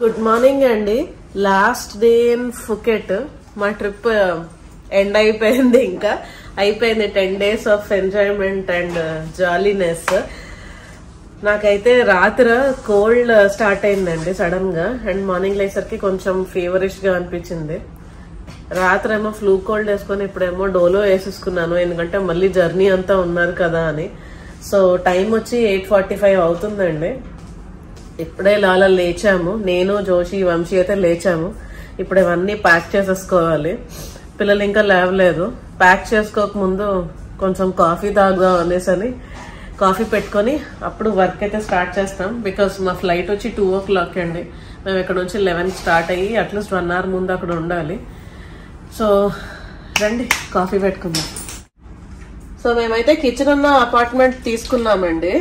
Good morning అండి last day in Phuket మా trip end అయిపోయింది ఇంకా అయిపోయింది ten days of enjoyment and jolliness నాకైతే రాత్రి కోల్డ్ స్టార్ట్ అయిందండి సడన్ గా అండ్ మార్నింగ్ లేసరికి కొంచెం ఫీవరిష్ గా అనిపించింది రాత్రి ఏమో ఫ్లూ కోల్డ్ వేసుకొని ఇప్పుడేమో డోలో వేసేసుకున్నాను ఎందుకంటే మళ్ళీ జర్నీ అంతా ఉన్నారు కదా అని సో టైం వచ్చి ఎయిట్ ఫార్టీ ఫైవ్ అవుతుందండి ఇప్పుడే లాలా లేచాము నేను జోషి వంశీ అయితే లేచాము ఇప్పుడు ఇవన్నీ ప్యాక్ చేసేసుకోవాలి పిల్లలు ఇంకా లేవలేదు ప్యాక్ చేసుకోక ముందు కొంచెం కాఫీ తాగుదాం అనేసని కాఫీ పెట్టుకొని అప్పుడు వర్క్ అయితే స్టార్ట్ చేస్తాం బికాస్ మా ఫ్లైట్ వచ్చి టూ ఓ క్లాక్ అండి మేము ఇక్కడ నుంచి లెవెన్ స్టార్ట్ అయ్యి అట్లీస్ట్ వన్ అవర్ ముందు అక్కడ ఉండాలి సో రండి కాఫీ పెట్టుకుందాం సో మేమైతే కిచెన్ ఉన్న అపార్ట్మెంట్ తీసుకున్నామండి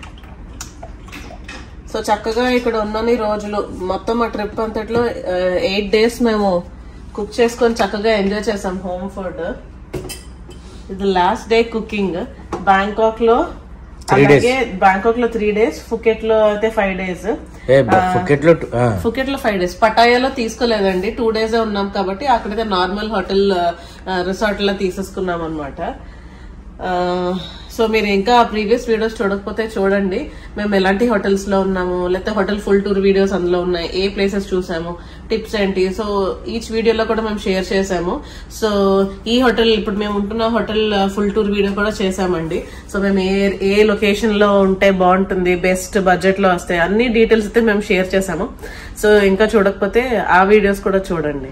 సో చక్కగా ఇక్కడ ఉన్నన్ని రోజులు మొత్తం ఆ ట్రిప్ అంతట్లో ఎయిట్ డేస్ మేము కుక్ చేసుకొని చక్కగా ఎంజాయ్ చేసాం హోమ్ ఫుడ్ ఇది లాస్ట్ డే కుకింగ్ బ్యాంకాక్ లో అలాగే బ్యాంకాక్ లో త్రీ డేస్ ఫుకెట్ లో అయితే ఫైవ్ డేస్ ఏ ఫుకెట్ లో ఫుకెట్ లో ఫైవ్ డేస్ పటాయాలో తీసుకోలేదండి టూ డేస్ ఉన్నాం కాబట్టి అక్కడైతే నార్మల్ హోటల్ రిసార్ట్ లో తీసేసుకున్నాం అనమాట సో మీరు ఇంకా ప్రీవియస్ వీడియోస్ చూడకపోతే చూడండి మేము ఎలాంటి హోటల్స్ లో ఉన్నాము లేకపోతే హోటల్ ఫుల్ టూర్ వీడియోస్ అందులో ఉన్నాయి ఏ ప్లేసెస్ చూసాము టిప్స్ ఏంటి సో ఈచ్ వీడియోలో కూడా మేము షేర్ చేసాము సో ఈ హోటల్ ఇప్పుడు మేము ఉంటున్న హోటల్ ఫుల్ టూర్ వీడియో కూడా చేసామండి సో మేము ఏ ఏ లొకేషన్ లో ఉంటే బాగుంటుంది బెస్ట్ బడ్జెట్ లో వస్తాయి అన్ని డీటెయిల్స్ అయితే మేము షేర్ చేసాము సో ఇంకా చూడకపోతే ఆ వీడియోస్ కూడా చూడండి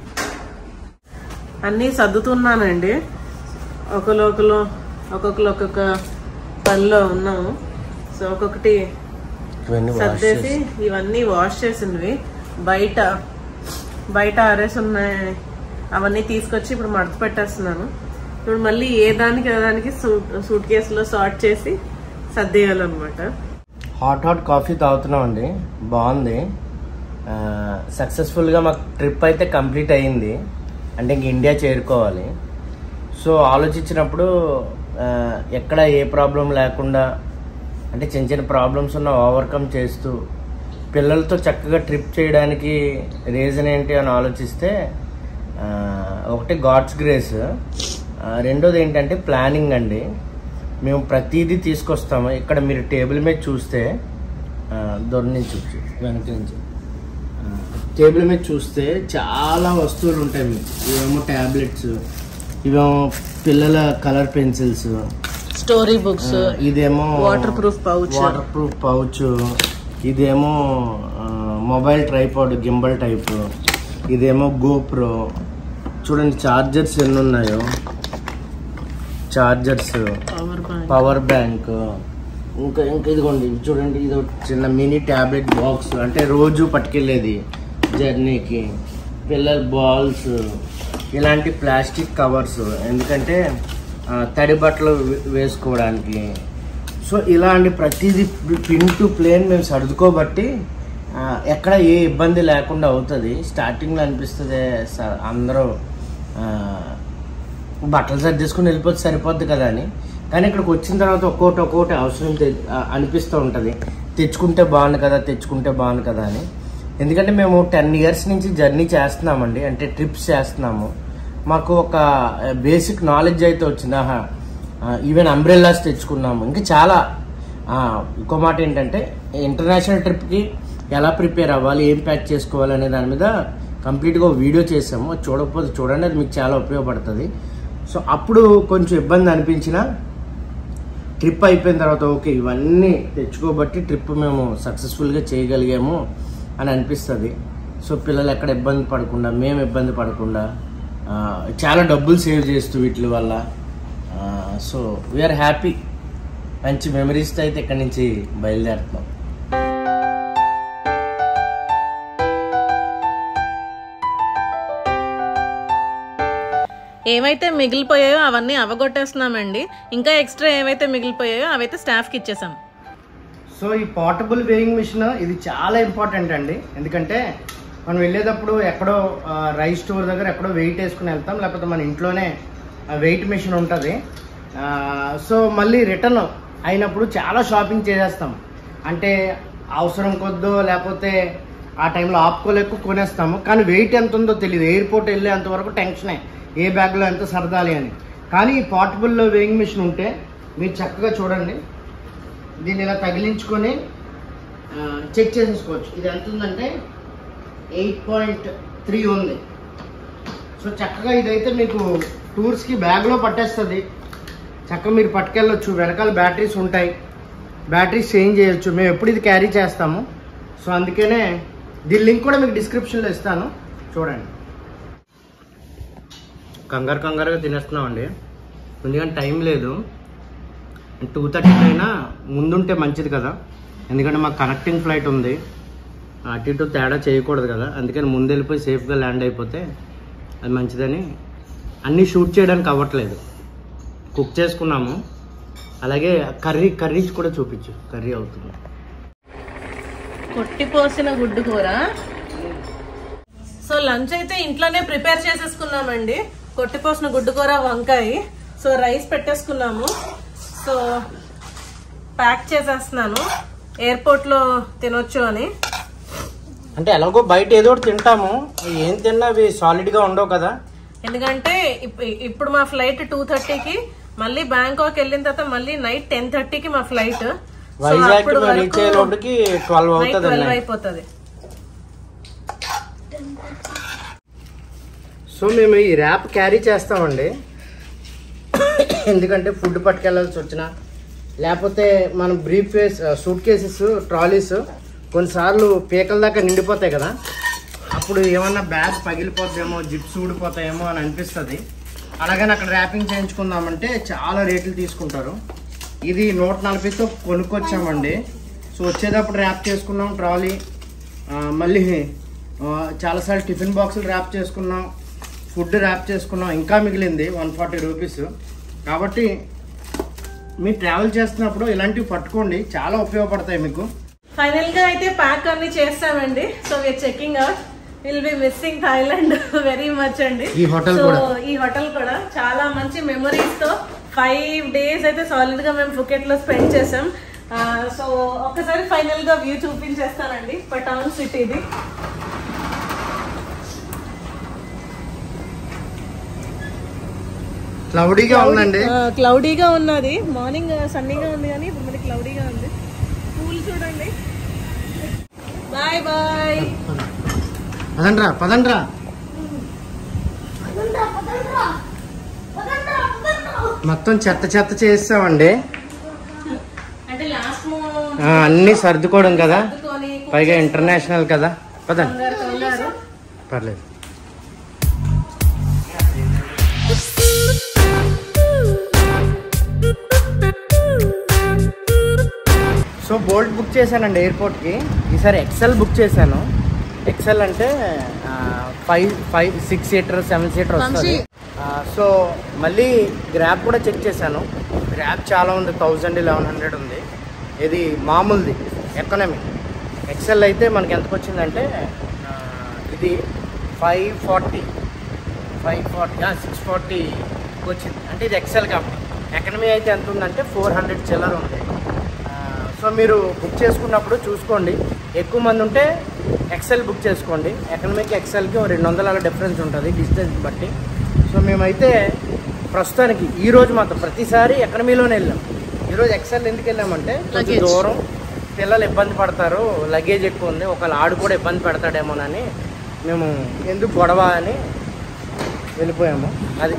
అన్నీ సర్దుతున్నానండి ఒకరు ఒకరు ఒక్కొక్కరు ఒక్కొక్క పనిలో ఉన్నాము సో ఒక్కొక్కటి ఇవన్నీ wash సర్దేసి ఇవన్నీ వాష్ చేసినవి బయట బయట ఆరేసి ఉన్నాయి అవన్నీ తీసుకొచ్చి ఇప్పుడు మడత పెట్టేస్తున్నాను ఇప్పుడు మళ్ళీ ఏ దానికి ఏ దానికి సూట్ సూట్ కేసులో సార్ట్ చేసి సర్దేయాలన్నమాట హాట్ హాట్ కాఫీ తాగుతున్నాం అండి బాగుంది సక్సెస్ఫుల్గా మాకు ట్రిప్ అయితే కంప్లీట్ అయ్యింది అంటే ఇంక ఇండియా చేరుకోవాలి సో ఆలోచించినప్పుడు ఆ, ఎక్కడ ఏ ప్రాబ్లం లేకుండా అంటే చిన్న చిన్న ప్రాబ్లమ్స్ ఉన్న ఓవర్కమ్ చేస్తూ పిల్లలతో చక్కగా ట్రిప్ చేయడానికి రీజన్ ఏంటి అని ఆలోచిస్తే ఆ, ఒకటి గాడ్స్ గ్రేస్ రెండోది ఏంటంటే ప్లానింగ్ అండి మేము ప్రతిదీ తీసుకొస్తాము ఇక్కడ మీరు టేబుల్ మీద చూస్తే ఆ, దూరం నుంచి చూసి వెనక నుంచి ఆ, టేబుల్ మీద చూస్తే చాలా వస్తువులు ఉంటాయి మీకు ఇవేమో ట్యాబ్లెట్స్ ఇవేమో పిల్లల కలర్ పెన్సిల్స్ స్టోరీ బుక్స్ ఇదేమో waterproof pouch waterproof pouch ఇదేమో ఆ, మొబైల్ ట్రైపాడ్ గింబల్ టైప్ ఇదేమో గోప్రో చూడండి చార్జర్స్ ఎన్ని ఉన్నాయో chargers power bank power bank ఇంకా ఇంకా ఇదిగోండి ఇది చూడండి ఇది ఒక చిన్న మినీ ట్యాబ్లెట్ బాక్స్ అంటే రోజు పట్టుకెళ్ళేది జర్నీకి పిల్లల బాల్స్ ఇలాంటి ప్లాస్టిక్ కవర్స్ ఎందుకంటే ఆ, తడి బట్టలు వే- వేసుకోవడానికి సో ఇలాంటి ప్రతిదీ పిన్ టు ప్లేన్ మేము సర్దుకోబట్టి ఆ, ఎక్కడ ఏ ఇబ్బంది లేకుండా అవుతుంది స్టార్టింగ్లో అనిపిస్తుంది స- అందరూ ఆ, బట్టలు సర్దేసుకుని వెళ్ళిపోతే సరిపోద్ది కదా అని కానీ ఇక్కడికి వచ్చిన తర్వాత ఒక్కోటి ఒక్కోటి అవసరం తె- ఆ, అనిపిస్తూ ఉంటుంది తెచ్చుకుంటే బాగుంది కదా తెచ్చుకుంటే బాగుంది కదా అని ఎందుకంటే మేము టెన్ ఇయర్స్ నుంచి జర్నీ చేస్తున్నామండి అంటే ట్రిప్స్ చేస్తున్నాము మాకు ఒక బేసిక్ నాలెడ్జ్ అయితే వచ్చింది ఆహా ఈవెన్ అంబ్రెల్లాస్ తెచ్చుకున్నాము ఇంకా చాలా ఆ, ఇంకో మాట ఏంటంటే ఇంటర్నేషనల్ ట్రిప్కి ఎలా ప్రిపేర్ అవ్వాలి ఏం ప్యాక్ చేసుకోవాలి అనే దాని మీద కంప్లీట్గా ఒక వీడియో చేసాము అది చూడకపోతే చూడండి అది మీకు చాలా ఉపయోగపడుతుంది సో అప్పుడు కొంచెం ఇబ్బంది అనిపించిన ట్రిప్ అయిపోయిన తర్వాత ఓకే ఇవన్నీ తెచ్చుకోబట్టి ట్రిప్ మేము సక్సెస్ఫుల్గా చేయగలిగాము అని అనిపిస్తుంది సో పిల్లలు ఎక్కడ ఇబ్బంది పడకుండా మేము ఇబ్బంది పడకుండా ఆ, చాలా డబ్బులు సేవ్ చేస్తూ వీటి వల్ల సో వీఆర్ హ్యాపీ మంచి మెమరీస్తో అయితే ఇక్కడి నుంచి బయలుదేరుతున్నాం ఏవైతే మిగిలిపోయాయో అవన్నీ అవగొట్టేస్తున్నామండి ఇంకా ఎక్స్ట్రా ఏవైతే మిగిలిపోయాయో అవైతే స్టాఫ్కి ఇచ్చేసాం సో ఈ పోర్టబుల్ వేయింగ్ మిషన్ ఇది చాలా ఇంపార్టెంట్ అండి ఎందుకంటే మనం వెళ్ళేటప్పుడు ఎక్కడో ఆ, రైస్ స్టోర్ దగ్గర ఎక్కడో వెయిట్ వేసుకుని వెళ్తాం లేకపోతే మన ఇంట్లోనే వెయిట్ మిషన్ ఉంటుంది సో మళ్ళీ రిటర్న్ అయినప్పుడు చాలా షాపింగ్ చేసేస్తాం అంటే అవసరం కొద్దో లేకపోతే ఆ టైంలో ఆపుకోలేక కొనేస్తాము కానీ వెయిట్ ఎంత ఉందో తెలియదు ఎయిర్పోర్ట్ వెళ్ళేంత వరకు టెన్షనే ఏ బ్యాగ్లో ఎంత సరదాలి అని కానీ ఈ పోర్టబుల్ వేయింగ్ మిషన్ ఉంటే మీరు చక్కగా చూడండి దీన్ని ఇలా తగిలించుకొని చెక్ చేసేసుకోవచ్చు ఇది ఎంత ఉందంటే ఎయిట్ పాయింట్ త్రీ ఉంది సో చక్కగా ఇదైతే మీకు టూర్స్కి బ్యాగ్లో పట్టేస్తుంది చక్కగా మీరు పట్టుకెళ్ళొచ్చు వెనకాల బ్యాటరీస్ ఉంటాయి బ్యాటరీస్ చేంజ్ చేయొచ్చు మేము ఎప్పుడు ఇది క్యారీ చేస్తాము సో అందుకనే దీని లింక్ కూడా మీకు డిస్క్రిప్షన్లో ఇస్తాను చూడండి కంగారు కంగారుగా తినేస్తున్నామండి ఎందుకంటే టైం లేదు టూ థర్టీకి అయినా ముందుంటే మంచిది కదా ఎందుకంటే మాకు కనెక్టింగ్ ఫ్లైట్ ఉంది అటు ఇటు తేడా చేయకూడదు కదా అందుకని ముందు వెళ్ళిపోయి సేఫ్గా ల్యాండ్ అయిపోతే అది మంచిదని అన్నీ షూట్ చేయడానికి అవ్వట్లేదు కుక్ చేసుకున్నాము అలాగే కర్రీ కర్రీస్ కూడా చూపించు కర్రీ అవుతుంది కొట్టిపోసిన గుడ్డు కూర సో లంచ్ అయితే ఇంట్లోనే ప్రిపేర్ చేసేసుకున్నామండి కొట్టిపోసిన గుడ్డు కూర వంకాయ సో రైస్ పెట్టేసుకున్నాము సో ప్యాక్ చేసేస్తున్నాను ఎయిర్పోర్ట్ లో తినొచ్చు అని అంటే ఎలాగో బయట ఏదో ఒకటి తింటాము ఏం తిన్నా అవి సాలిడ్గా ఉండవు కదా ఎందుకంటే ఇప్- ఇప్పుడు మా ఫ్లైట్ టూ థర్టీకి మళ్ళీ బ్యాంకాక్ వెళ్ళిన తర్వాత మళ్ళీ నైట్ టెన్ థర్టీకి మా ఫ్లైట్ వైజాగ్ రీచ్ అయ్యే లోపలికి ట్వెల్వ్ అవుతుంది ట్వెల్వ్ అన్నయ్య. అయిపోతుంది సో మేము ఈ ర్యాప్ క్యారీ చేస్తామండి ఎందుకంటే ఫుడ్ పట్టుకెళ్ళాల్సి వచ్చిన లేకపోతే మనం briefcase suitcases trolleys కొన్నిసార్లు పీకల దాకా నిండిపోతాయి కదా అప్పుడు ఏమన్నా బ్యాగ్ పగిలిపోద్దేమో జిప్స్ ఊడిపోతాయేమో అని అనిపిస్తుంది అలాగని అక్కడ ర్యాపింగ్ చేయించుకుందామంటే చాలా రేట్లు తీసుకుంటారు ఇది నూట నలభైతో కొనుక్కొచ్చామండి సో వచ్చేటప్పుడు ర్యాప్ చేసుకున్నాం ట్రాలీ ఆ, మళ్ళీ ఆ, చాలాసార్లు టిఫిన్ బాక్సులు ర్యాప్ చేసుకున్నాం ఫుడ్ ర్యాప్ చేసుకున్నాం ఇంకా మిగిలింది వన్ ఫార్టీ రూపీస్ కాబట్టి మీరు ట్రావెల్ చేస్తున్నప్పుడు ఇలాంటివి పట్టుకోండి చాలా ఉపయోగపడతాయి మీకు ఫైనల్ గా అయితే ప్యాక్ అన్ని చేస్తామండి so we're checking out will be missing Thailand very much అండి ఈ hotel సో కూడా. ఈ హోటల్ కూడా చాలా మంచి మెమరీస్ తో ఫైవ్ డేస్ అయితే సాలిడ్ గా మేము ఫుకెట్ లో స్పెండ్ చేసాం సో ఒకసారి ఫైనల్ గా వ్యూ చూపించేస్తానండి పటాన్ సిటీది క్లౌడీగా ఉందండి క్లౌడీగా ఉన్నది మార్నింగ్ సన్నీగా ఉంది కానీ ఇప్పుడు మనకి క్లౌడీగా ఉంది పూల్ చూడండి బాయ్ బాయ్ పదండ్రా పదండ్రా మొత్తం చెత్త చెత్త చేస్తామండి అంటే లాస్ట్ ఆ, అన్నీ సర్దుకోవడం కదా కొని పైగా ఇంటర్నేషనల్ కదా పదండి కంగారు కంగారు పర్లేదు సో బోల్ట్ బుక్ చేశానండి ఎయిర్పోర్ట్కి ఈసారి ఎక్సెల్ బుక్ చేశాను ఎక్సెల్ అంటే five five six seater seven seater వస్తుంది ఆ, సో మళ్ళీ గ్రాబ్ కూడా చెక్ చేశాను గ్రాబ్ చాలా ఉంది థౌజండ్ లెవెన్ హండ్రెడ్ ఉంది ఇది మామూలుది ఎకనమీ ఎక్సెల్ అయితే మనకి ఎంతకు వచ్చిందంటే ఆ, ఇది five forty five forty six forty వచ్చింది అంటే ఇది ఎక్సెల్ కాబట్టి ఎకనమీ అయితే ఎంత ఉందంటే ఫోర్ హండ్రెడ్ చిల్లర ఉంది ఆ, సో మీరు బుక్ చేసుకున్నప్పుడు చూసుకోండి ఎక్కువ మంది ఉంటే ఎక్సెల్ బుక్ చేసుకోండి ఎకనమీకి ఎక్సెల్కి ఓ రెండు వందల డిఫరెన్స్ ఉంటుంది డిస్టెన్స్ బట్టి సో మేమైతే ప్రస్తుతానికి ఈ రోజు మాత్రం ప్రతిసారి ఎకనమీలోనే వెళ్ళాం ఈరోజు ఎక్సెల్ ఎందుకు వెళ్ళామంటే కొంచెం Luggage. దూరం పిల్లలు ఇబ్బంది పడతారు లగేజ్ ఎక్కువ ఉంది ఒకవేళ ఆడు కూడా ఇబ్బంది పెడతాడేమోనని మేము ఎందుకు గొడవ అని వెళ్ళిపోయాము అది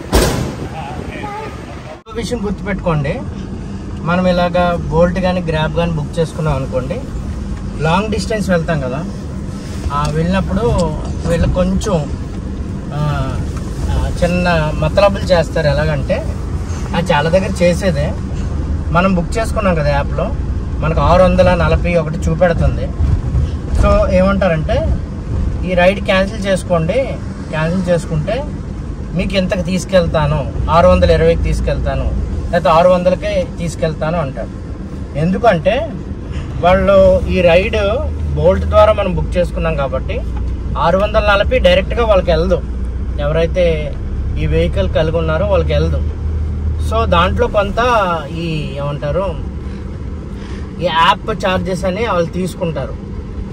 ఇంకో విషయం గుర్తుపెట్టుకోండి మనం ఇలాగా బోల్ట్ కానీ గ్రాబ్ కానీ బుక్ చేసుకున్నాం అనుకోండి లాంగ్ డిస్టెన్స్ వెళ్తాం కదా ఆ వెళ్ళినప్పుడు వీళ్ళు కొంచెం ఆ, ఆ, చిన్న మతలబులు చేస్తారు ఎలాగంటే అది చాలా దగ్గర చేసేదే మనం బుక్ చేసుకున్నాం కదా యాప్లో మనకు ఆరు వందల నలభై ఒకటి చూపెడుతుంది సో ఏమంటారంటే ఈ రైడ్ క్యాన్సిల్ చేసుకోండి క్యాన్సిల్ చేసుకుంటే మీకు ఇంతకు తీసుకెళ్తాను ఆరు వందల ఇరవైకి తీసుకెళ్తాను లేకపోతే ఆరు వందలకే తీసుకెళ్తాను అంటారు ఎందుకంటే వాళ్ళు ఈ రైడ్ బోల్ట్ ద్వారా మనం బుక్ చేసుకున్నాం కాబట్టి ఆరు వందల నలభై డైరెక్ట్గా వాళ్ళకి వెళ్దు ఎవరైతే ఈ వెహికల్ కలిగి ఉన్నారో వాళ్ళకి వెళ్దు సో దాంట్లో కొంత ఈ ఏమంటారు ఈ యాప్ ఛార్జెస్ అని వాళ్ళు తీసుకుంటారు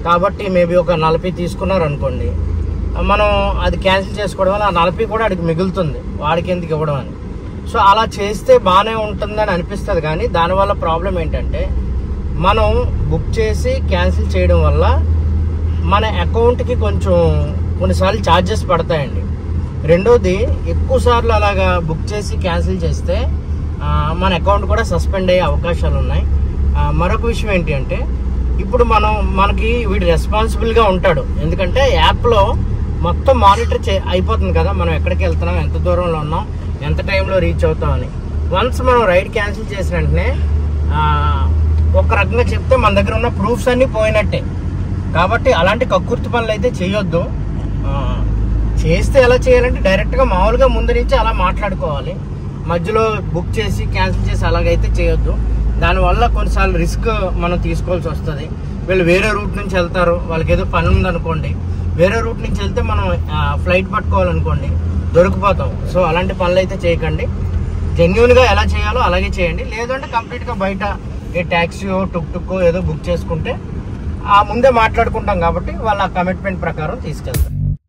కాబట్టి మేబీ ఒక నలభై తీసుకున్నారు అనుకోండి మనం అది క్యాన్సిల్ చేసుకోవడం వల్ల ఆ నలభై కూడా వాడికి మిగులుతుంది వాడికి ఎందుకు ఇవ్వడం అని సో అలా చేస్తే బాగానే ఉంటుందని అనిపిస్తుంది కానీ దానివల్ల ప్రాబ్లం ఏంటంటే మనం బుక్ చేసి క్యాన్సిల్ చేయడం వల్ల మన అకౌంట్కి కొంచెం కొన్నిసార్లు ఛార్జెస్ పడతాయండి రెండోది ఎక్కువ సార్లు అలాగా బుక్ చేసి క్యాన్సిల్ చేస్తే ఆ, మన అకౌంట్ కూడా సస్పెండ్ అయ్యే అవకాశాలు ఉన్నాయి ఆ, మరొక విషయం ఏంటి అంటే ఇప్పుడు మనం మనకి వీడు రెస్పాన్సిబుల్గా ఉంటాడు ఎందుకంటే యాప్లో మొత్తం మానిటర్ చే అయిపోతుంది కదా మనం ఎక్కడికి వెళ్తున్నాం ఎంత దూరంలో ఉన్నాం ఎంత టైంలో రీచ్ అవుతాం అని వన్స్ మనం రైడ్ క్యాన్సిల్ చేసిన వెంటనే ఆ, ఒక రకంగా చెప్తే మన దగ్గర ఉన్న ప్రూఫ్స్ అన్నీ పోయినట్టే కాబట్టి అలాంటి కక్కుర్తి పనులు అయితే చేయొద్దు ఆ, చేస్తే ఎలా చేయాలంటే డైరెక్ట్గా మామూలుగా ముందు నుంచి అలా మాట్లాడుకోవాలి మధ్యలో బుక్ చేసి క్యాన్సిల్ చేసి అలాగైతే చేయొద్దు దానివల్ల కొన్నిసార్లు రిస్క్ మనం తీసుకోవాల్సి వస్తుంది వీళ్ళు వేరే రూట్ నుంచి వెళ్తారు వాళ్ళకి ఏదో పని ఉందనుకోండి వేరే రూట్ నుంచి వెళ్తే మనం ఫ్లైట్ పట్టుకోవాలనుకోండి దొరికిపోతాం సో అలాంటి పనులు అయితే చేయకండి జెన్యున్గా ఎలా చేయాలో అలాగే చేయండి లేదంటే కంప్లీట్గా బయట ఏ ట్యాక్సీయో టుక్ టుక్కో ఏదో బుక్ చేసుకుంటే ఆ ముందే మాట్లాడుకుంటాం కాబట్టి వాళ్ళ కమిట్మెంట్ ప్రకారం తీసుకెళ్తాం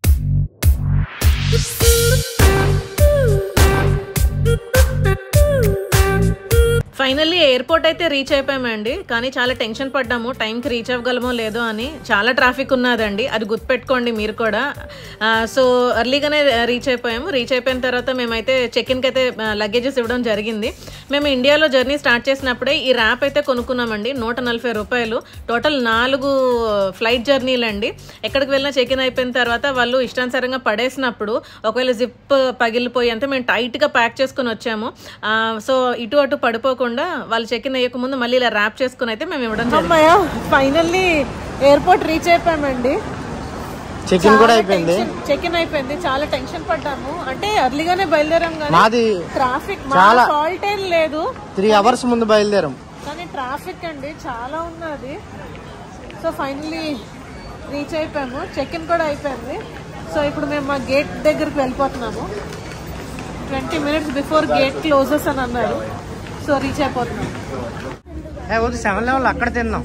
ఫైనల్లీ ఎయిర్పోర్ట్ అయితే రీచ్ అయిపోయామండి కానీ చాలా టెన్షన్ పడ్డాము టైంకి రీచ్ అవ్వగలమో లేదో అని చాలా ట్రాఫిక్ ఉన్నదండి అది గుర్తుపెట్టుకోండి మీరు కూడా ఆ, సో ఎర్లీగానే రీచ్ అయిపోయాము రీచ్ అయిపోయిన తర్వాత మేమైతే చెక్ ఇన్కి అయితే లగేజెస్ ఇవ్వడం జరిగింది మేము ఇండియాలో జర్నీ స్టార్ట్ చేసినప్పుడే ఈ ర్యాప్ అయితే కొనుక్కున్నామండి నూట నలభై రూపాయలు టోటల్ నాలుగు ఫ్లైట్ జర్నీలు అండి ఎక్కడికి వెళ్ళినా చెక్ ఇన్ అయిపోయిన తర్వాత వాళ్ళు ఇష్టానుసారంగా పడేసినప్పుడు ఒకవేళ జిప్ పగిలిపోయి అంతే మేము టైట్గా ప్యాక్ చేసుకుని వచ్చాము ఆ, సో ఇటు అటు పడిపోకుండా వాళ్ళు చెక్ ఇన్ అయ్యక ముందు మళ్ళీ ఇలా ర్యాప్ చేసుకుని అయితే మేము ఇవ్వడం అమ్మాయ ఫైనల్లీ ఎయిర్పోర్ట్ రీచ్ అయిపోయామండి చెక్ ఇన్ కూడా అయిపోయింది చెక్ ఇన్ అయిపోయింది చాలా టెన్షన్ పడ్డాము అంటే ఎర్లీగానే బయలుదేరాం కానీ మాది ట్రాఫిక్ చాలా- ఫాల్ట్ ఏం లేదు త్రీ అవర్స్ ముందు బయలుదేరాం కానీ ట్రాఫిక్ అండి చాలా ఉన్నది సో ఫైనల్లీ రీచ్ అయిపోయాము చెక్ ఇన్ కూడా అయిపోయింది సో ఇప్పుడు మేము మా గేట్ దగ్గరికి వెళ్ళిపోతున్నాము twenty minutes before gate closes అని అన్నారు సో రీచ్ అయిపోతున్నాం ఏ వద్దు సెవెన్ లెవెల్ అక్కడ తిన్నాం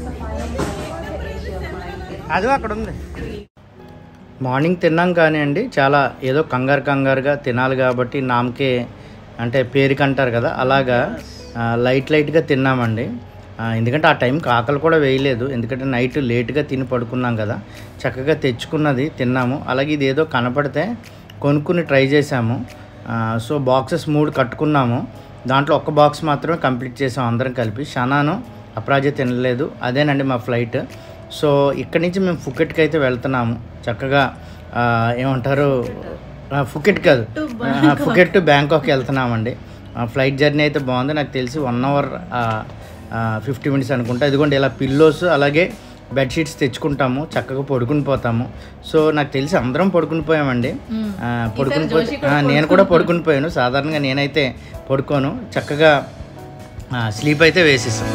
అది అక్కడ ఉంది మార్నింగ్ తిన్నాం కానీ అండి చాలా ఏదో కంగారు కంగారుగా తినాలి కాబట్టి నామకే అంటే పేరుకి అంటారు కదా అలాగా ఆ, లైట్ లైట్గా తిన్నామండి ఆ, ఎందుకంటే ఆ టైంకి ఆకలి కూడా వేయలేదు ఎందుకంటే నైట్ లేట్గా తిని పడుకున్నాం కదా చక్కగా తెచ్చుకున్నది తిన్నాము అలాగే ఇది ఏదో కనపడితే కొనుక్కుని ట్రై చేసాము ఆ, సో బాక్సెస్ మూడు కట్టుకున్నాము దాంట్లో ఒక బాక్స్ మాత్రమే కంప్లీట్ చేసాం అందరం కలిపి షనాను అపరాజ తినలేదు అదేనండి మా ఫ్లైట్ సో ఇక్కడి నుంచి మేము ఫుకెట్కి అయితే వెళ్తున్నాము చక్కగా ఆ, ఏమంటారు ఆ, ఫుకెట్ కాదు ఆ, ఫుకెట్ టు బ్యాంకాక్ వెళ్తున్నామండి ఆ, ఫ్లైట్ జర్నీ అయితే బాగుంది నాకు తెలిసి వన్ అవర్ ఫిఫ్టీ మినిట్స్ అనుకుంటా ఇదిగోండి ఇలా పిల్లోస్ అలాగే బెడ్షీట్స్ తెచ్చుకుంటాము చక్కగా పడుకుని పోతాము సో నాకు తెలిసి అందరం పడుకుని పోయామండి ఆ, పడుకుని పోతే ఆ, నేను కూడా పడుకుని పోయాను సాధారణంగా నేనైతే పడుకోను చక్కగా స్లీప్ అయితే వేసేసాను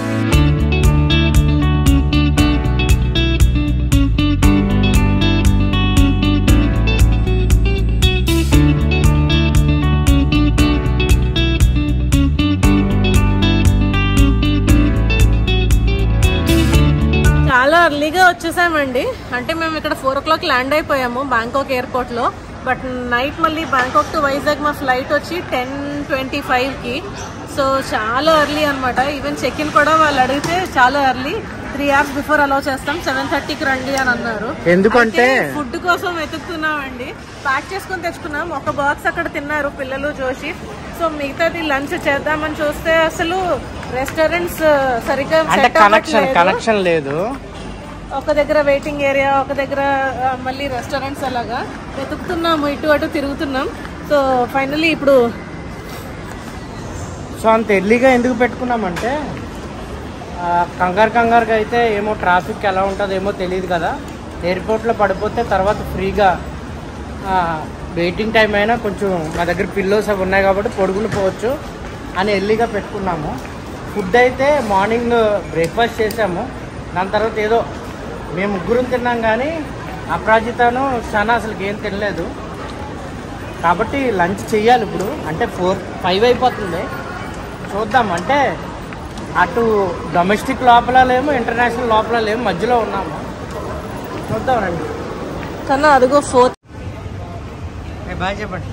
చాలా ఎర్లీగా వచ్చేసామండి అంటే మేము ఇక్కడ ఫోర్ ఓ క్లాక్ ల్యాండ్ అయిపోయాము బ్యాంకాక్ ఎయిర్పోర్ట్ లో బట్ నైట్ మళ్ళీ బ్యాంకాక్ టు వైజాగ్ మా ఫ్లైట్ వచ్చి టెన్ ట్వంటీ ఫైవ్ కి సో చాలా ఎర్లీ అనమాట ఈవెన్ చెక్ ఇన్ కూడా వాళ్ళు అడిగితే చాలా early three hours before allow చేస్తాం సెవెన్ థర్టీకి రండి అని అన్నారు ఎందుకంటే ఫుడ్ కోసం వెతుకుతున్నామండి ప్యాక్ చేసుకుని తెచ్చుకున్నాం ఒక బాక్స్ అక్కడ తిన్నారు పిల్లలు జోషి సో మిగతాది లంచ్ చేద్దామని చూస్తే అసలు రెస్టారెంట్స్ సరిగ్గా అంటే set కనెక్షన్ అవ్వట్లేదు. కనెక్షన్ లేదు ఒక దగ్గర వెయిటింగ్ ఏరియా ఒక దగ్గర ఆ, మళ్ళీ రెస్టారెంట్స్ అలాగా వెతుకుతున్నాము ఇటు అటు తిరుగుతున్నాం సో ఫైనలీ ఇప్పుడు సో అంత ఎర్లీగా ఎందుకు పెట్టుకున్నామంటే ఆ, కంగారు కంగారుగా అయితే ఏమో ట్రాఫిక్ ఎలా ఉంటుందో ఏమో తెలియదు కదా ఎయిర్పోర్ట్లో పడిపోతే తర్వాత ఫ్రీగా ఆ, వెయిటింగ్ టైం అయినా కొంచెం మా దగ్గర పిల్లోస్ అవి ఉన్నాయి కాబట్టి పొడుగులు పోవచ్చు అని ఎర్లీగా పెట్టుకున్నాము ఫుడ్ అయితే మార్నింగ్ బ్రేక్ఫాస్ట్ చేసాము దాని తర్వాత ఏదో మేము ముగ్గురం తిన్నాం కానీ అప్రాజితను సనా అసలు ఏం తినలేదు కాబట్టి లంచ్ చెయ్యాలి ఇప్పుడు అంటే ఫోర్ ఫైవ్ అయిపోతుంది చూద్దాం అంటే అటు డొమెస్టిక్ లోపల లేము ఇంటర్నేషనల్ లోపల లేము మధ్యలో ఉన్నాము చూద్దాం రండి కన్నా అదిగో ఫోర్త్ ఏ, బాయ్ చెప్పండి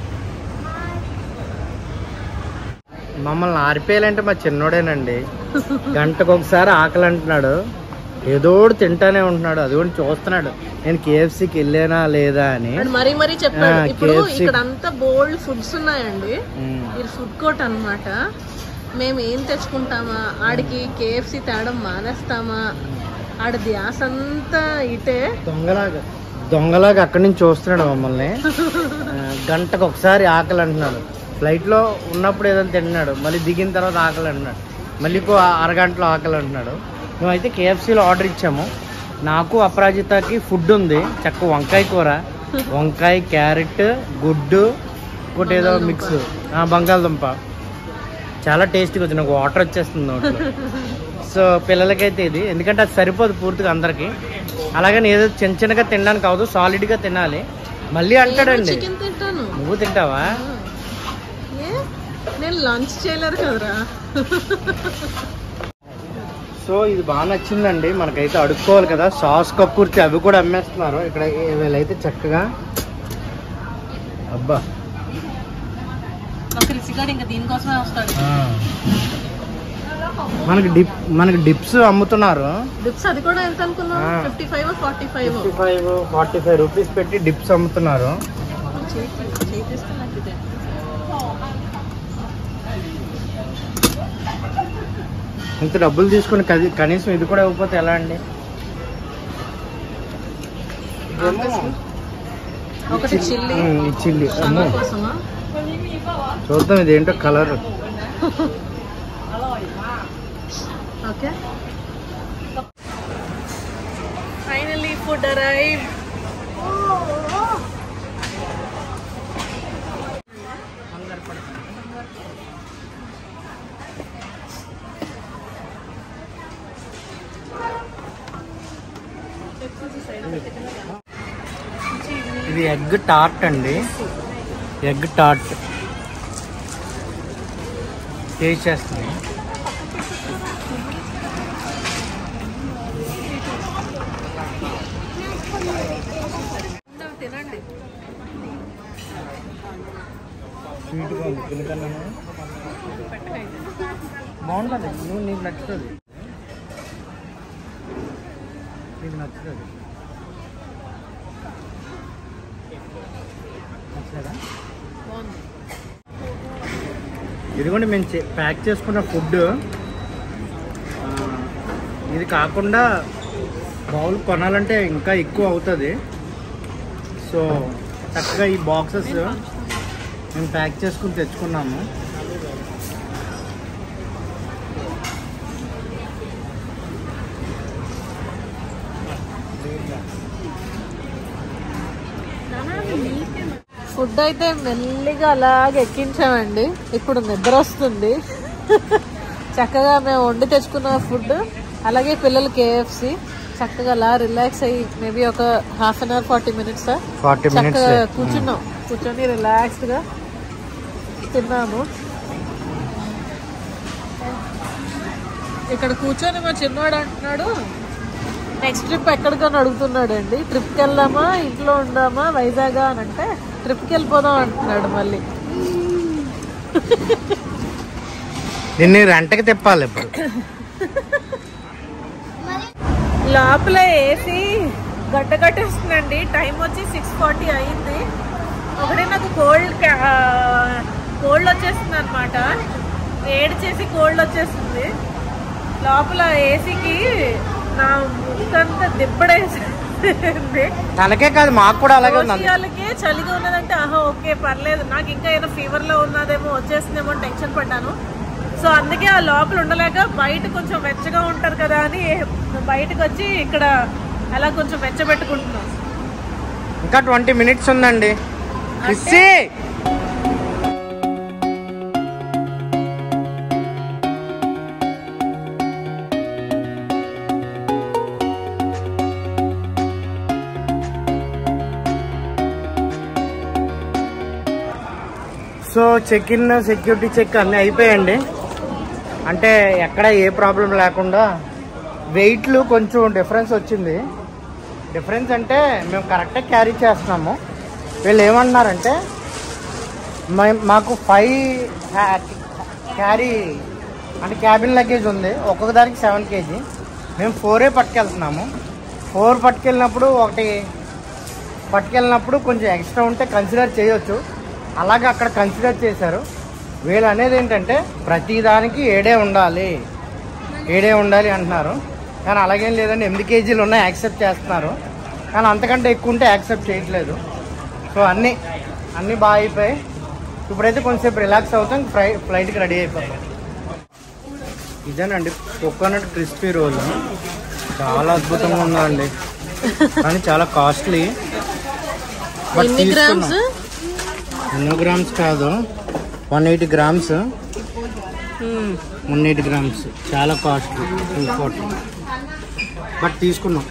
మమ్మల్ని ఆరిపేయాలంటే మా చిన్నోడేనండి గంటకు ఒకసారి ఆకలి అంటున్నాడు ఏదో ఒకటి తింటానే ఉంటున్నాడు అది కూడా చూస్తున్నాడు నేను కేఎఫ్సీకి వెళ్ళానా లేదా అని అండ్ మరీ మరీ చెప్పాడు ఆ, ఇప్పుడు KFC. ఇక్కడ అంతా బోల్డ్ ఫుడ్స్ ఉన్నాయండి ఉమ్. ఇది ఫుడ్ కోర్ట్ అన్నమాట మేము ఏం తెచ్చుకుంటామా ఆడికి కేఎఫ్సి తేడం మానేస్తామా ఆడ ధ్యాస అంతా ఇటే దొంగలాగా దొంగలాగా అక్కడి నుంచి చూస్తున్నాడు మమ్మల్ని ఆ, గంటకు ఒకసారి ఆకలి అంటున్నాడు ఫ్లైట్లో ఉన్నప్పుడు ఏదైనా తింటున్నాడు మళ్ళీ దిగిన తర్వాత ఆకలి అంటున్నాడు మళ్ళీ ఇంకో అరగంటలో ఆకలి అంటున్నాడు మేమైతే కేఎఫ్సీలో ఆర్డర్ ఇచ్చాము నాకు అపరాజితకి ఫుడ్ ఉంది చక్క వంకాయ కూర వంకాయ క్యారెట్ గుడ్డు ఇంకోటి ఏదో మిక్స్ బంగాళదుంప చాలా టేస్టీగా వచ్చింది నాకు వాటర్ వచ్చేస్తుంది నోట్లో సో పిల్లలకైతే ఇది ఎందుకంటే అది సరిపోదు పూర్తిగా అందరికి అలాగని ఏదో చిన్న చిన్నగా తినడానికి అవదు సాలిడ్గా తినాలి మళ్ళీ అంటాడండి చికెన్ తింటాను నువ్వు తింటావా ఏ నేను లంచ్ చేయలేరు కదరా సో ఇది బాగా నచ్చిందండి మనకైతే అడుక్కోవాలి కదా సాస్ కక్కుర్తి అవి కూడా అమ్మేస్తున్నారు ఇక్కడ ఏ- వీళ్ళైతే చక్కగా అబ్బా ఒక రిసిగాడు ఇంకా దీనికోసమే వస్తాడు మనకి డిప్ మనకి డిప్స్ అమ్ముతున్నారు డిప్స్ అది కూడా ఎంత అనుకున్నావు ఆ. Fifty five forty five fifty five forty five rupees పెట్టి డిప్స్ అమ్ముతున్నారు ఇంత డబ్బులు తీసుకుని కది- కనీసం ఇది కూడా ఇవ్వకపోతే ఎలా అండి ఇదేమో ఒకటి చిల్లీ ఉమ్, ఈ చిల్లి సన్న కోసమా చూద్దాం ఇదేంటో colour okay finally food arrive ఇది ఎగ్ టార్ట్ అండి ఎగ్ టార్ట్ టేస్ట్ చేస్తుంది తినండి స్వీట్గా ఉంది తినకన్నా బాగుంటుంది నువ్వు నీకు నచ్చుతుంది నీకు నచ్చుతుంది నచ్చలేదా బాగుంది ఇదిగోండి మేము చే- ప్యాక్ చేసుకున్న ఫుడ్ ఆ, ఇది కాకుండా బౌల్ కొనాలంటే ఇంకా ఎక్కువ అవుతుంది సో చక్కగా ఈ బాక్సెస్ మేము ప్యాక్ చేసుకుని తెచ్చుకున్నాము ఫుడ్ అయితే మెల్లిగా అలాగే ఎక్కించామండి ఇప్పుడు నిద్ర వస్తుంది చక్కగా మేము వండి తెచ్చుకున్న ఫుడ్ అలాగే పిల్లలు కేఎఫ్సి చక్కగా అలా రిలాక్స్ అయ్యి మేబీ ఒక half an hour forty minutes forty minutes చక్కగా కూర్చున్నాం కూర్చొని రిలాక్స్డ్ గా తిన్నాము ఇక్కడ కూర్చొని మా చిన్నవాడు అంటున్నాడు నెక్స్ట్ ట్రిప్ ఎక్కడికని అడుగుతున్నాడు అండి ట్రిప్కి వెళ్దామా ఇంట్లో ఉందామా వైజాగ్ అని అంటే ట్రిప్కి వెళ్ళిపోదాం అంటున్నాడు మళ్ళీ దీన్ని రెంటకి తిప్పాలి ఇప్పుడు లోపల ఏసీ గడ్డ కట్టేస్తుందండి టైం వచ్చి సిక్స్ ఫార్టీ అయింది ఒకటే నాకు కోల్డ్ కోల్డ్ వచ్చేస్తుంది అనమాట వేడి చేసి కోల్డ్ వచ్చేస్తుంది లోపల ఏసీకి నా ముక్కంతా దిబ్బడేసింది తనకే కాదు మాకు కూడా అలాగే ఉంది వాళ్ళకి చలిగా ఉన్నదంటే ఆహా ఓకే పర్లేదు నాకు ఇంకా ఏదో ఫీవర్ లో ఉన్నదేమో వచ్చేస్తుందేమో అని టెన్షన్ పడ్డాను సో అందుకే ఆ లోపల ఉండలేక బయట కొంచెం వెచ్చగా ఉంటది కదా అని బయటకు వచ్చి ఇక్కడ అలా కొంచెం వెచ్చబెట్టుకుంటున్నాం ఇంకా ట్వంటీ మినిట్స్ ఉందండి క్రిస్సీ so check in security check అన్నీ అయిపోయాయండి అంటే ఎక్కడ ఏ ప్రాబ్లం లేకుండా వెయిట్లు కొంచెం డిఫరెన్స్ వచ్చింది డిఫరెన్స్ అంటే మేము కరెక్ట్గా క్యారీ చేస్తున్నాము వీళ్ళు ఏమంటున్నారంటే మే- మాకు ఫైవ్ క్యారీ అంటే క్యాబిన్ లగేజ్ ఉంది ఒక్కొక్క దానికి సెవెన్ కేజీ మేము ఫోరే పట్టుకెళ్తున్నాము ఫోర్ పట్టుకెళ్ళినప్పుడు ఒకటి పట్టుకెళ్ళినప్పుడు కొంచెం ఎక్స్ట్రా ఉంటే కన్సిడర్ చేయొచ్చు అలాగే అక్కడ కన్సిడర్ చేశారు వీళ్ళు అనేది ఏంటంటే ప్రతి దానికి ఏడే ఉండాలి ఏడే ఉండాలి అంటున్నారు కానీ అలాగేం లేదండి ఎనిమిది కేజీలు ఉన్నాయి యాక్సెప్ట్ చేస్తున్నారు కానీ అంతకంటే ఎక్కువ ఉంటే యాక్సెప్ట్ చేయట్లేదు సో అన్నీ అన్నీ బాగా అయిపోయాయి ఇప్పుడైతే కొంచెంసేపు రిలాక్స్ అవుతాం ఫ్లై ఫ్లైట్కి రెడీ అయిపోతాం ఇదేనండి కోకోనట్ క్రిస్పీ రోల్ చాలా అద్భుతంగా ఉందండి కానీ చాలా కాస్ట్లీ బట్ ఎన్ని గ్రామ్స్ ఎన్నో గ్రామ్స్ కాదు one eighty grams one eighty grams చాలా కాస్ట్లీ టూ ఫార్టీ బట్ తీసుకున్నాం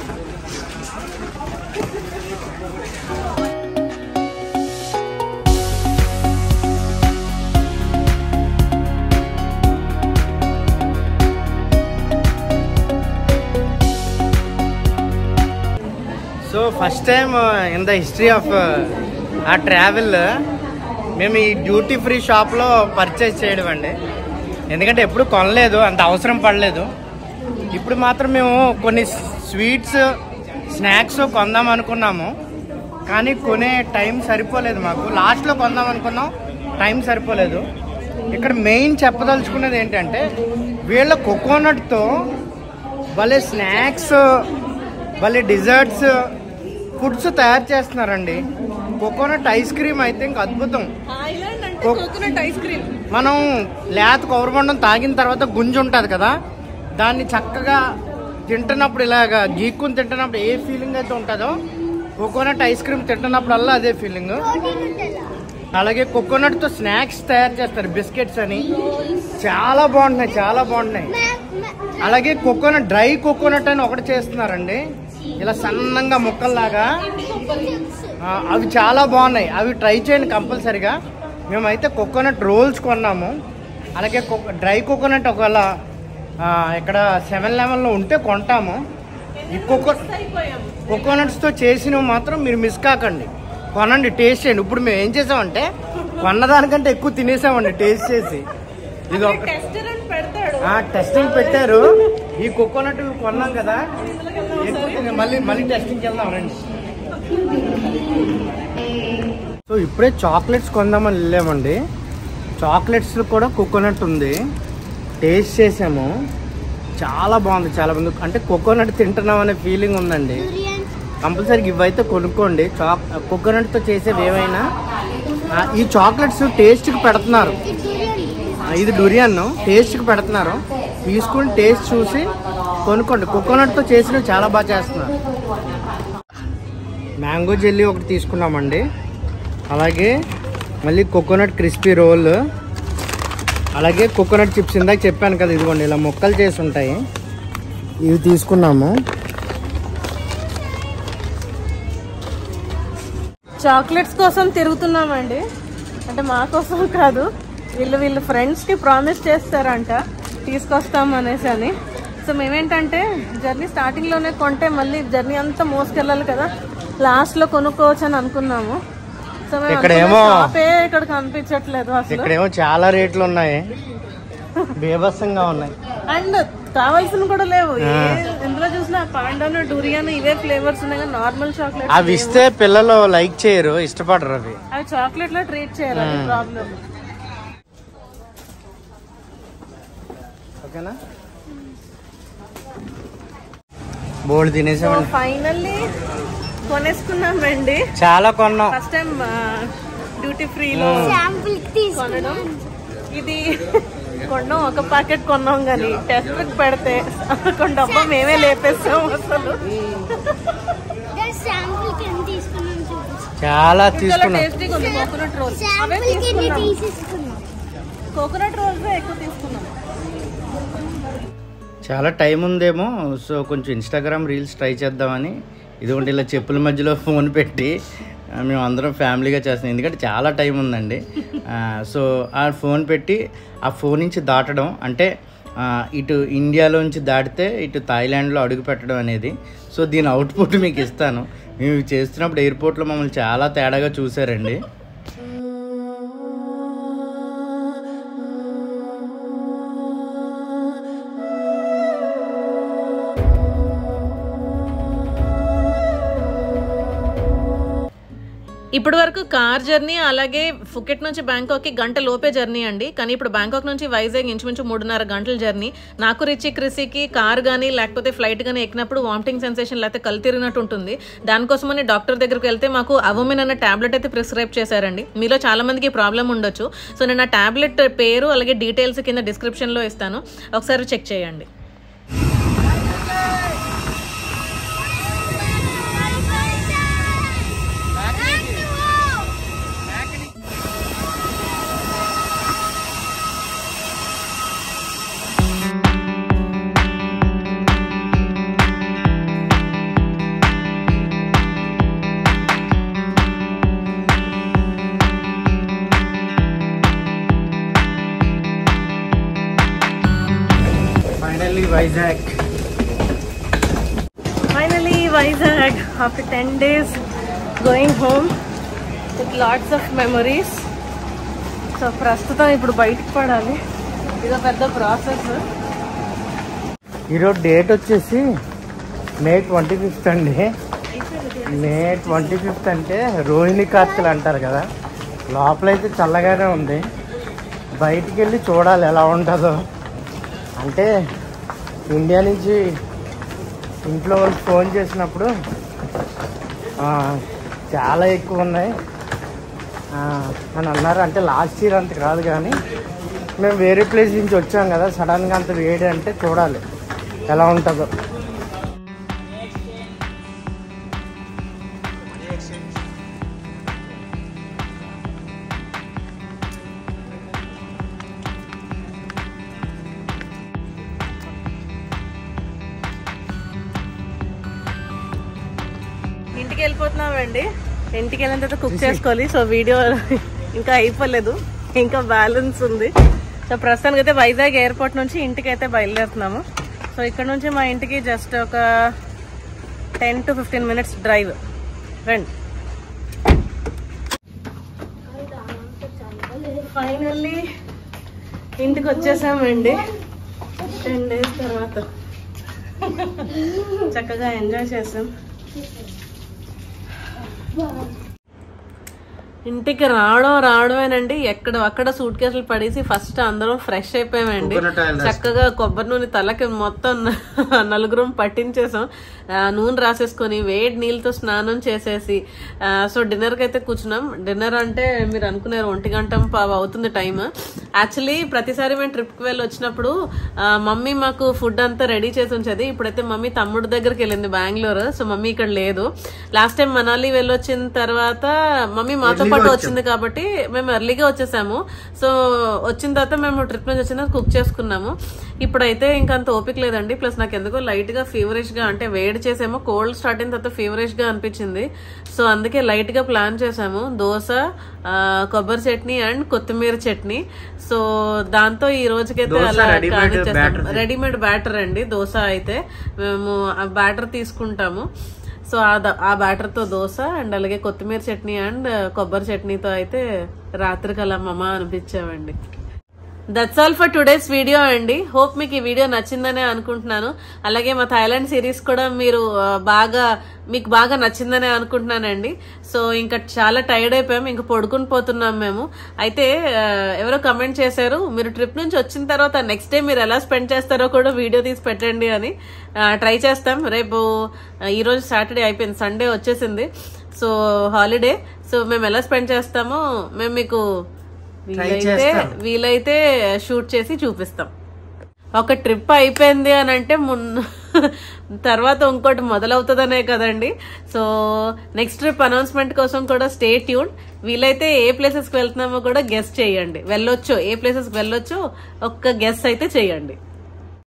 so first time in the history of ఆ ట్రావెల్ మేము ఈ డ్యూటీ ఫ్రీ షాప్లో పర్చేస్ చేయడం అండి ఎందుకంటే ఎప్పుడు కొనలేదు అంత అవసరం పడలేదు ఇప్పుడు మాత్రం మేము కొన్ని స్వీట్స్ స్నాక్స్ కొందాం అనుకున్నాము కానీ కొనే టైం సరిపోలేదు మాకు లాస్ట్లో కొందాం అనుకున్నాం టైం సరిపోలేదు ఇక్కడ మెయిన్ చెప్పదలుచుకున్నది ఏంటంటే వీళ్ళ కోకోనట్తో భలే స్నాక్స్ భలే డిజర్ట్స్ ఫుడ్స్ తయారు చేస్తున్నారండి కోకోనట్ ఐస్ క్రీమ్ అయితే ఇంకా అద్భుతం థాయిలాండ్ అంటే కో- కోకోనట్ ఐస్ క్రీమ్ మనం లేత కొబ్బరిబొండం తాగిన తర్వాత గుంజు ఉంటుంది కదా దాన్ని చక్కగా తింటున్నప్పుడు ఇలాగా గీక్కుని తింటున్నప్పుడు ఏ ఫీలింగ్ అయితే ఉంటుందో కోకోనట్ ఐస్ క్రీమ్ తింటున్నప్పుడల్లా అదే ఫీలింగ్ అలాగే కోకోనట్తో స్నాక్స్ తయారు చేస్తారు బిస్కెట్స్ అని చాలా బాగుంటున్నాయి చాలా బాగుంటున్నాయి అలాగే కోకోనట్ డ్రై కోకోనట్ అని ఒకటి చేస్తున్నారండి ఇలా సన్నంగా ముక్కల్లాగా ఆ, అవి చాలా బాగున్నాయి అవి ట్రై చేయండి కంపల్సరిగా మేమైతే కోకోనట్ రోల్స్ కొన్నాము అలాగే కో- డ్రై కోకోనట్ ఒకవేళ ఆ, ఇక్కడ సెవెన్ లెవెన్లో ఉంటే కొంటాము ఈ కోకో కోకోనట్స్తో చేసినవి మాత్రం మీరు మిస్ కాకండి కొనండి టేస్ట్ చేయండి ఇప్పుడు మేము ఏం చేసామంటే కొన్నదానికంటే ఎక్కువ తినేసామండి టేస్ట్ చేసి ఇది ఒక టెస్టర్ అని పెడతాడు ఆ టెస్టింగ్ పెట్టారు ఈ కోకోనట్ కొన్నాం కదా ఎక్కువ తినే- మళ్ళీ మళ్ళీ టెస్టింగ్కి వెళ్దాం రండి సో ఇప్పుడే చాక్లెట్స్ కొందామని వెళ్ళామండి చాక్లెట్స్ కూడా కోకోనట్ ఉంది టేస్ట్ చేసాము చాలా బాగుంది చాలా బాగుంది అంటే కోకోనట్ తింటున్నాం అనే ఫీలింగ్ ఉందండి కంపల్సరీ ఇవైతే కొనుక్కోండి చాక్ కోకోనట్తో చేసేవి ఏమైనా ఆ, ఈ చాక్లెట్స్ టేస్ట్కి పెడుతున్నారు ఆ, ఇది డురియాన్ టేస్ట్కి పెడుతున్నారు తీసుకుని టేస్ట్ చూసి కొనుక్కోండి కోకోనట్తో చేసినవి చాలా బాగా చేస్తున్నారు మ్యాంగో జెల్లీ ఒకటి తీసుకున్నామండి అలాగే మళ్ళీ కోకోనట్ క్రిస్పీ రోల్ అలాగే కోకోనట్ చిప్స్ ఇందాక చెప్పాను కదా ఇదిగోండి ఇలా ముక్కలు చేసి ఉంటాయి ఇవి తీసుకున్నాము చాక్లెట్స్ కోసం తిరుగుతున్నామండి అంటే మా కోసం కాదు వీళ్ళు వీళ్ళు ఫ్రెండ్స్కి ప్రామిస్ చేస్తారంట తీసుకొస్తాం అనేసి అని సో మేమేంటంటే జర్నీ స్టార్టింగ్లోనే కొంటే మళ్ళీ జర్నీ అంతా మోసుకెళ్ళాలి కదా లాస్ట్లో కొనుక్కోవచ్చు అని అనుకున్నాము సో మేము ఇక్కడేమో- అనుకున్న షాపే ఇక్కడ కనిపించట్లేదు అసలు ఇక్కడేమో చాలా రేట్లు ఉన్నాయి బీభత్సంగా ఉన్నాయి అండ్ కావాల్సిన కూడా లేవు ఏ- ఎందులో చూసినా పాండాను డూరియాను ఇవే ఫ్లేవర్స్ ఉన్నాయి కానీ నార్మల్ చాక్లెట్ అవి ఇస్తే పిల్లలు లైక్ చేయరు ఇష్టపడరు అవి అవి చాక్లెట్ లో ట్రీట్ చేయాలి అది ప్రాబ్లం ఓకేనా బోల్డ్ తినేసామండి ఫైనల్లీ కొనేసుకున్నామండి చాలా కొన్నాం ఫస్ట్ టైం డ్యూటీ ఫ్రీలో కొనడం ఇది కొన్నాం ఒక ప్యాకెట్ కొన్నాం కానీ టెస్ట్ పెడితే కొన్ని డబ్బా మేమే లేపేస్తాం అసలు శాంపుల్ కింద తీసుకున్నాం చూపించు చాలా చాలా తీసుకున్నాం టేస్టీగా ఉంది కోకోనట్ రోల్ అవే శాంపుల్ కింద తీసుకున్నాం తీసేసుకున్నాం కోకోనట్ రోల్స్ ఎక్కువ తీసుకున్నాం చాలా టైం ఉందేమో సో కొంచెం ఇన్స్టాగ్రామ్ రీల్స్ ట్రై చేద్దామని ఇదిగోండి ఇలా చెప్పుల మధ్యలో ఫోన్ పెట్టి ఆ, మేము అందరం ఫ్యామిలీగా చేస్తాం ఎందుకంటే చాలా టైం ఉందండి ఆ, సో ఆ ఫోన్ పెట్టి ఆ ఫోన్ నుంచి దాటడం అంటే ఆ, ఇటు ఇండియాలోంచి దాటితే ఇటు థాయిలాండ్లో అడుగు పెట్టడం అనేది సో దీని అవుట్పుట్ మీకు ఇస్తాను మేము ఇవి చేస్తున్నప్పుడు ఎయిర్పోర్ట్లో మమ్మల్ని చాలా తేడాగా చూసారండి ఇప్పటి వరకు కార్ జర్నీ అలాగే ఫుకెట్ నుంచి బ్యాంకాక్కి గంట లోపే జర్నీ అండి కానీ ఇప్పుడు బ్యాంకాక్ నుంచి వైజాగ్ ఇంచుమించు మూడున్నర గంటల జర్నీ నాకు రిచి క్రిసికి కార్ కానీ లేకపోతే ఫ్లైట్ కానీ ఎక్కినప్పుడు వామిటింగ్ సెన్సేషన్ లేకపోతే కళ్ళు తిరిగినట్టు ఉంటుంది దానికోసమని డాక్టర్ దగ్గరికి వెళ్తే మాకు అవమిన్ అన్న టాబ్లెట్ అయితే ప్రిస్క్రైబ్ చేశారండి మీలో చాలా మందికి ప్రాబ్లం ఉండొచ్చు సో నేను ఆ టాబ్లెట్ పేరు అలాగే డీటెయిల్స్ కింద డిస్క్రిప్షన్లో ఇస్తాను ఒకసారి చెక్ చేయండి finally Vizag Finally, Vizag, after 10 days going home with lots of memories. So ప్రస్తుతం ఇప్పుడు బయటికి పడాలి ఇదో పెద్ద ప్రాసెస్ ఈరోజు డేట్ వచ్చేసి మే ట్వంటీ ఫిఫ్త్ అండి మే ట్వంటీ ఫిఫ్త్ అంటే రోహిణి కార్తెలు అంటారు కదా లోపలైతే చల్లగానే ఉంది బయటికి వెళ్ళి చూడాలి ఎలా ఉంటుందో అంటే ఇండియా నుంచి ఇంట్లో వాళ్ళు ఫోన్ చేసినప్పుడు ఆ, చాలా ఎక్కువ ఉన్నాయి ఆ, అని అన్నారు అంటే లాస్ట్ ఇయర్ అంత కాదు కానీ మేము వేరే ప్లేస్ నుంచి వచ్చాం కదా సడన్గా అంత వేడి అంటే చూడాలి ఎలా ఉంటుందో ఇంటికి వెళ్ళిపోతున్నామండి ఇంటికి వెళ్ళిన తర్వాత కుక్ చేసుకోవాలి సో వీడియో ఇంకా అయిపోలేదు ఇంకా బ్యాలెన్స్ ఉంది సో ప్రస్తుతానికి అయితే వైజాగ్ ఎయిర్పోర్ట్ నుంచి ఇంటికి అయితే బయలుదేరుతున్నాము సో ఇక్కడ నుంచి మా ఇంటికి జస్ట్ ఒక ten to fifteen minutes drive రండి ఫైనల్లీ ఇంటికి వచ్చేసామండి టెన్ డేస్ తర్వాత చక్కగా ఎంజాయ్ చేసాం ఇంటికి రావడం రావడమేనండి ఎక్కడ అక్కడ సూట్ కేసులు పడేసి ఫస్ట్ అందరం ఫ్రెష్ అయిపోయామండి Coconut oil రాసుకో. చక్కగా కొబ్బరి నూనె తలకి మొత్తం నలుగురం పట్టించేసాం ఆ, నూనె రాసేసుకొని వేడి నీళ్ళతో స్నానం చేసేసి ఆ, సో డిన్నర్కి అయితే కూర్చున్నాం డిన్నర్ అంటే మీరు అనుకున్నారు ఒంటి గంట పావు అవుతుంది టైం యాక్చువల్లీ ప్రతిసారి మేము ట్రిప్కి వెళ్ళి వచ్చినప్పుడు ఆ, మమ్మీ మాకు ఫుడ్ అంతా రెడీ చేసి ఉంచేది ఇప్పుడైతే మమ్మీ తమ్ముడు దగ్గరికి వెళ్ళింది బెంగళూరు సో మమ్మీ ఇక్కడ లేదు లాస్ట్ టైం మనాలి వెళ్ళొచ్చిన తర్వాత మమ్మీ మాతో పాటు వచ్చింది కాబట్టి మేము ఎర్లీగా వచ్చేసాము సో వచ్చిన తర్వాత మేము ట్రిప్ నుంచి వచ్చిన తర్వాత కుక్ చేసుకున్నాము ఇప్పుడైతే ఇంకా అంత ఓపిక లేదండి ప్లస్ నాకు ఎందుకో లైట్ గా ఫీవరిష్ గా అంటే వేడి చేసేమో కోల్డ్ స్టార్ట్ అయిన తర్వాత ఫీవరిష్ గా అనిపించింది సో అందుకే లైట్ గా ప్లాన్ చేసాము దోశ ఆ, కొబ్బరి చట్నీ అండ్ కొత్తిమీర చట్నీ సో దాంతో ఈ రోజుకైతే దోశ అలా ready-made కానిచ్చేస్తాం batter. రెడీమేడ్ బ్యాటర్ అండి దోశ అయితే మేము ఆ బ్యాటర్ తీసుకుంటాము సో ఆ ద- ఆ బ్యాటర్ తో దోశ అండ్ అలాగే కొత్తిమీర చట్నీ అండ్ కొబ్బరి చట్నీతో అయితే రాత్రికి అలా మమ అనిపించామండి that's all for today's video అండి హోప్ మీకు ఈ వీడియో నచ్చిందనే అనుకుంటున్నాను అలాగే మా థాయిలాండ్ సిరీస్ కూడా మీరు ఆ, బాగా మీకు బాగా నచ్చిందనే అనుకుంటున్నానండి సో ఇంకా చాలా టైర్డ్ అయిపోయాం ఇంకా పడుకుని పోతున్నాం మేము అయితే ఆ, ఎవరో కమెంట్ చేశారు మీరు ట్రిప్ నుంచి వచ్చిన తర్వాత నెక్స్ట్ డే మీరు ఎలా స్పెండ్ చేస్తారో కూడా వీడియో తీసి పెట్టండి అని ట్రై చేస్తాం రేపు ఆ, ఈ రోజు సాటర్డే అయిపోయింది సండే వచ్చేసింది సో హాలిడే సో మేము ఎలా స్పెండ్ చేస్తామో మేము మీకు వీలైతే వీలైతే షూట్ చేసి చూపిస్తాం ఒక ట్రిప్ అయిపోయింది అని అంటే మున్ తర్వాత ఇంకోటి మొదలవుతుందనే కదండి సో నెక్స్ట్ ట్రిప్ అనౌన్స్మెంట్ కోసం కూడా స్టే ట్యూన్ వీలైతే ఏ ప్లేసెస్కి వెళ్తున్నామో కూడా గెస్ట్ చేయండి వెళ్ళొచ్చో ఏ ప్లేసెస్కి వెళ్ళొచ్చో ఒక్క గెస్ట్ అయితే చేయండి